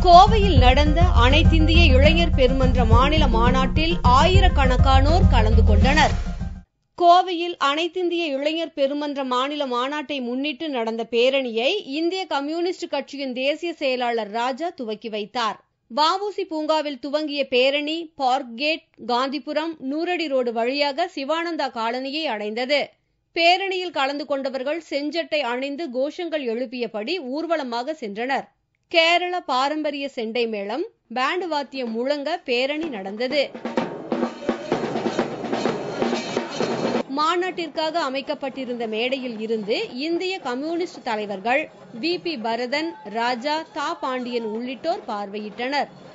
கோவையில் நடந்த அனைத்திந்திய இளைஞர் பெருமன்ற மாநில மாநாட்டில் ஆயிரக்கணக்கானோர் கலந்து கொண்டனர் கோவையில் அனைத்திந்திய இளைஞர் பெருமன்ற மாநில மாநாட்டை முன்னிட்டு நடந்த பேரணியை இந்திய கம்யூனிஸ்ட் கட்சியின் தேசிய செயலாளர் ராஜா துவக்கி வைத்தார் வஉசி பூங்காவில் துவங்கிய பேரணி பார்க் கேட் காந்திபுரம் நூறடி ரோடு வழியாக சிவானந்தா காலனியை அடைந்தது பேரணியில் கலந்து கொண்டவர்கள் செஞ்சட்டை அணிந்து கோஷங்கள் எழுப்பியபடி ஊர்வலமாக சென்றனர் கேரள பாரம்பரிய செண்டை மேளம் பேண்டு வாத்தியம் முழங்க பேரணி நடந்தது மாநாட்டிற்காக அமைக்கப்பட்டிருந்த மேடையில் இருந்து இந்திய கம்யூனிஸ்ட் தலைவர்கள் வி பி பரதன் ராஜா தா பாண்டியன் உள்ளிட்டோர் பார்வையிட்டனர்